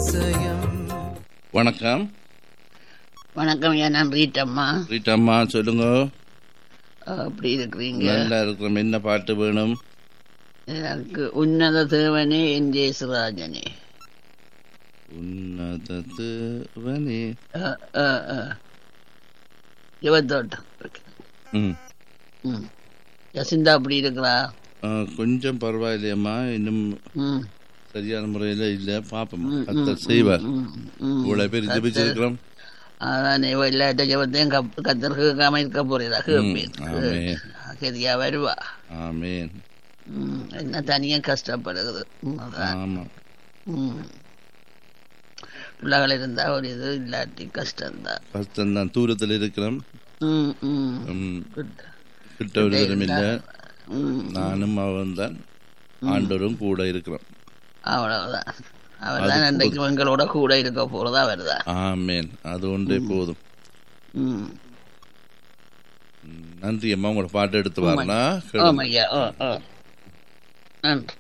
அதிசயம் வணக்கம் வணக்கம் ஐயா நான் ரீட்டம்மா ரீட்டாம்மா சொல்லுங்க அப்படி இருக்கிறீங்க நல்லா இருக்கிறோம் என்ன பாட்டு வேணும் எனக்கு உன்னத தேவனே என் ஜெயசுராஜனே உன்னதவனே யுவத்தோட்டம் ம் ம் யசிந்தா அப்படி இருக்கிறா ஆ, கொஞ்சம் பரவாயில்லையம்மா இன்னும் ம் சரியான முறையில் இல்லை பார்ப்போம் கத்தர் செய்வார் ம், ம் இவ்வளோ பேர் ஜெபிச்சிருக்கிறோம் அதான் இவ எல்லாட்ட ஜபத்தையும் கப் கத்தர் கேட்காம இருக்க போறதா கேட்பேன் ஆமென். சரியா வருவா ஆமேன் ம், என்ன தனியா கஷ்டப்படுகிறது ம், அதான் ஆமாம் ம் பிள்ளைகள் இருந்தா ஒரு இது இல்லாட்டி கஷ்டம்தான் கஷ்டம்தான் தூரத்தில் இருக்கிறோம் ம் ம் ம், குட் கிட்ட விடுதலும் இல்லை ம் நானும் அவன் தான் ஆண்டவரும் கூட இருக்கிறோம் அவ்வளவுதான் அவர் தான் அன்றைக்கு எங்களோட கூட இருக்க போறதா வருதா ஆமேன் அது ஒன்றே போதும் ம் ம், நன்றி அம்மா உங்களோட பாட்டு எடுத்து வரலாம் ஆமாய்யா ஓ ஓ நன்றி